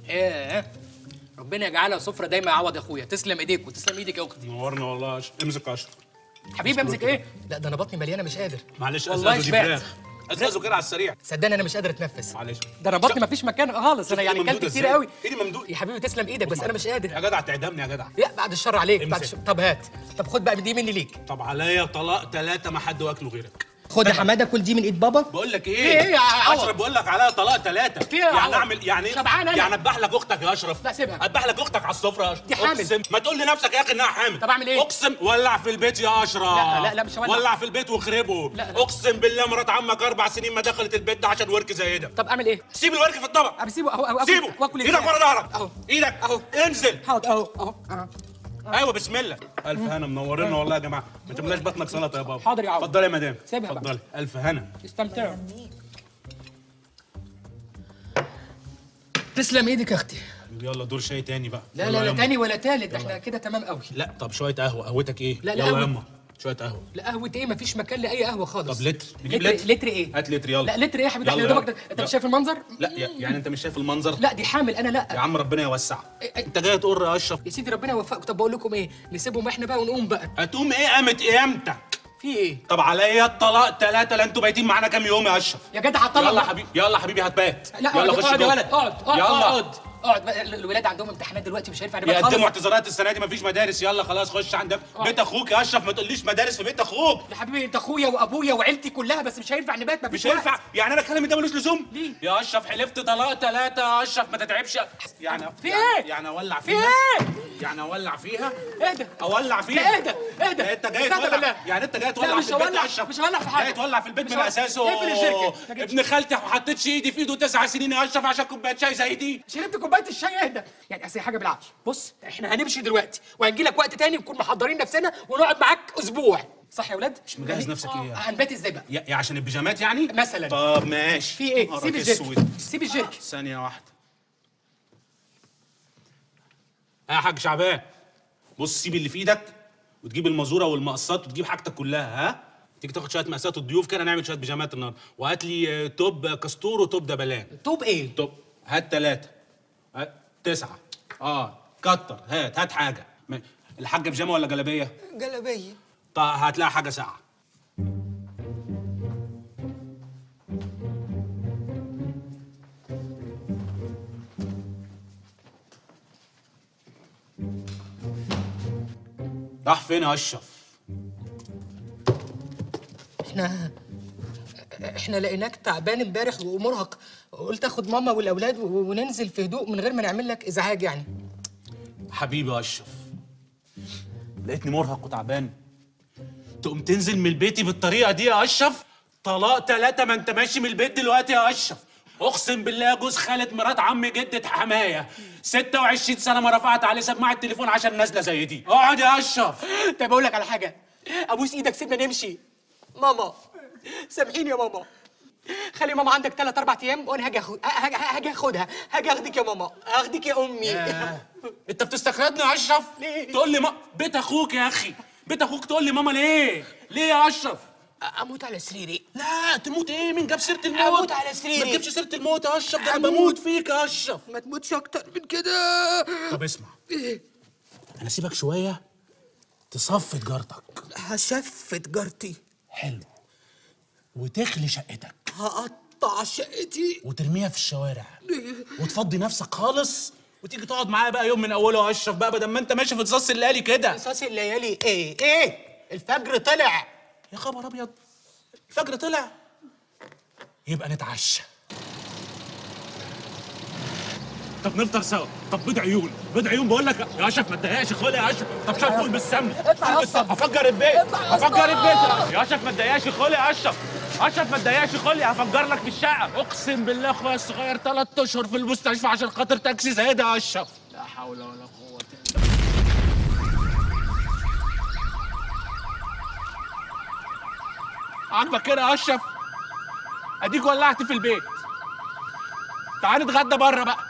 ايه ربنا يجعلها سفره دايما يعوض يا اخويا تسلم ايديك وتسلم ايدك يا اختي نورنا والله يا اشرف امسك يا اشرف حبيبي امسك ايه لا ده انا بطني مليانه مش قادر معلش والله ازازه دي شبعت. فراخ ازازه كده على السريع صدقني انا مش قادر اتنفس معلش ده انا بطني مفيش مكان خالص انا شوف يعني إيدي كلت ممدودة كتير إزاي. قوي ايدي ممدود يا حبيبي تسلم ايدك بس انا مش قادر يا جدع تعدمني يا جدع لا بعد الشر عليك بعد امسك. الشر. طب هات طب خد بقى دي مني ليك طب عليا طلاق ثلاثه ما حد واكله غيرك خد يا حماده كل دي من ايد بابا بقول لك في ايه إيه يا عوض؟ اشرف بقول لك عليا طلاق ثلاثه في إيه يا يعني عوض؟ اعمل يعني إيه؟ شبعان أنا. يعني اذبح لك اختك يا اشرف لا، سيبها. اذبح لك اختك على السفره يا اشرف دي حامل. اقسم ما تقول لنفسك يا اخي انها حامل طب أعمل إيه؟ اقسم ولع في البيت يا اشرف لا، لا، لا، مش هولع. ولع في البيت واخربه لا، لا. اقسم بالله مرات عمك اربع سنين ما دخلت البيت ده عشان ورك زي ده طب اعمل ايه سيب الورك في الطبق ابي سيبه اهو اهو سيبه واكل ايدك ورا ظهرك اهو ايدك أهو. انزل حاضر اهو اهو أهو. ايوه بسم الله الف هنا منورنا والله يا جماعه ما تملاش بطنك سلطه يا بابا حاضر يا عوض. اتفضلي يا مدام سيبها بقى. اتفضلي الف هنا استمتعوا تسلم ايدك يا اختي يلا دور شاي تاني بقى لا يلا لا لا يلا. تاني ولا تالت احنا كده تمام قوي لا طب شويه قهوه قهوتك ايه لا، لا، يلا قهوة. يما شويه قهوه لا قهوة ايه مفيش مكان لاي قهوة خالص طب لتر نجيب لتر لتر لتر ايه هات لتر يلا لا لتر ايه يا حبيبي احنا يلا، يا دوبك يلا. انت يلا. مش شايف المنظر لا يا- يعني انت مش شايف المنظر لا دي حامل انا يا لا عم ربنا يوسع إيه- انت جاي تقر يا اشرف يا سيدي ربنا يوفقك طب بقول لكم ايه نسيبهم احنا بقى ونقوم بقى هتقوم ايه قامت قيامتك في ايه طب عليا الطلاق ثلاثه لا انتوا بايتين معانا كام يوم يا اشرف يا جدع هطلع يلا يا حبيبي يلا يا حبيبي هتبات لا يلا اقعد خش اقعد يا جوه. ولد اقعد اقعد يلا اقعد اقعد بقى الولاد عندهم امتحانات دلوقتي مش هينفع نبقى يقدموا خالص اعتذارات السنه دي مفيش مدارس يلا خلاص خش عندك بيت اخوك يا اشرف ما تقوليش مدارس في بيت اخوك يا حبيبي انت اخويا وابويا وعيلتي كلها بس مش هينفع نبات مفيش مش هينفع وقت. يعني انا كلامي ده ملوش لزوم ليه؟ يا اشرف حلفت طلاق ثلاثه يا اشرف ما تتعبش يعني في يعني- ايه؟ يعني اولع في فيها ايه؟ يعني اولع فيها اهدى اولع فيها لا اهدى اهدى انت جاي استهدى تولع بالله. يعني انت جاي لا تولع مش في البيت هولع يا اشرف مش هولع في حاجه جاي تولع في البيت مش من هولع. اساسه اقفل الشركه ما جيتش. ابن خالتي ما حطيتش ايدي في ايده تسع سنين يا اشرف عشان كوبايه شاي زي دي شربت كوبايه الشاي اهدى يعني اصل هي حاجه بالعقل بص احنا هنمشي دلوقتي وهنجي لك وقت تاني نكون محضرين نفسنا ونقعد معاك اسبوع صح يا ولاد مش مجهز نفسك آه، إيه يعني؟ هنبات ازاي بقى يا يا عشان البيجامات يعني مثلاً. طب ماشي في ايه نهارك سيب الجيرك اسود. سيب الجيرك ثانية واحدة ها يا حاج شعبان بص سيب اللي في ايدك وتجيب المازورة والمقصات وتجيب حاجتك كلها ها تيجي تاخد شوية مقاسات الضيوف كده نعمل شوية بيجامات النهارده وهات لي آه، توب كاستور وتوب دبلان طوب ايه توب هات ثلاثة هات تسعة اه كتر هات هات حاجة ما- الحاجة بيجامة ولا جلابية؟ جلابيه طب هات لها حاجة ساعة راح فين يا اشرف؟ احنا احنا لقيناك تعبان امبارح ومرهق قلت اخد ماما والاولاد و- وننزل في هدوء من غير ما نعمل لك ازعاج يعني حبيبي يا اشرف لقيتني مرهق وتعبان تقوم تنزل من بيتي بالطريقه دي يا اشرف طلاق ثلاثه ما انت ماشي من البيت دلوقتي يا اشرف اقسم بالله جوز خالة مرات عم جدة حماية 26 سنة ما رفعت عليه سماعة التليفون عشان نازلة زي دي اقعد يا اشرف طيب اقول لك على حاجه ابوس ايدك سيبنا نمشي ماما سامحيني يا ماما خلي ماما عندك ثلاث اربع ايام وانا هاجي اخد هاجي هاجي اخدها هاجي اخدك يا ماما اخدك يا امي انت بتستخرجني يا اشرف ليه؟ تقول لي ما... بيت اخوك يا اخي بيت اخوك تقول لي ماما ليه ليه يا اشرف اموت على سريري لا تموت ايه مين جاب سيره الموت أموت على سريري. ما تجيبش سيره الموت يا اشرف ده انا أموت. بموت فيك يا اشرف ما تموتش اكتر من كده طب اسمع انا سيبك شويه تصفي تجارتك هشفت جارتي حلو وتخلي شقتك هقطع شقتي وترميها في الشوارع وتفضي نفسك خالص وتيجي تقعد معايا بقى يوم من اوله يا اشرف بقى بدل ما انت ماشي في تصاص الليالي كده قصاص الليالي ايه ايه الفجر طلع يا خبر ابيض الفجر طلع يبقى نتعشى طب نفطر سوا طب بيض عيون بيض عيون بقول لك يا اشرف ما تضايقش خلق يا اشرف طب شويه فول بالسمنه اطلع يا فول بالسمنة. اسطى. هفجر البيت اطلع يا اسطى. هفجر البيت يا اشرف ما تضايقش خلق يا اشرف اشرف ما تضايقش خلق هفجر لك في الشقه اقسم بالله اخويا الصغير ثلاث اشهر في المستشفى عشان خاطر تاكسي زي ده يا اشرف لا حول ولا قوه الا عاجبك كده يا اشرف اديك ولعت في البيت تعال نتغدى بره بقى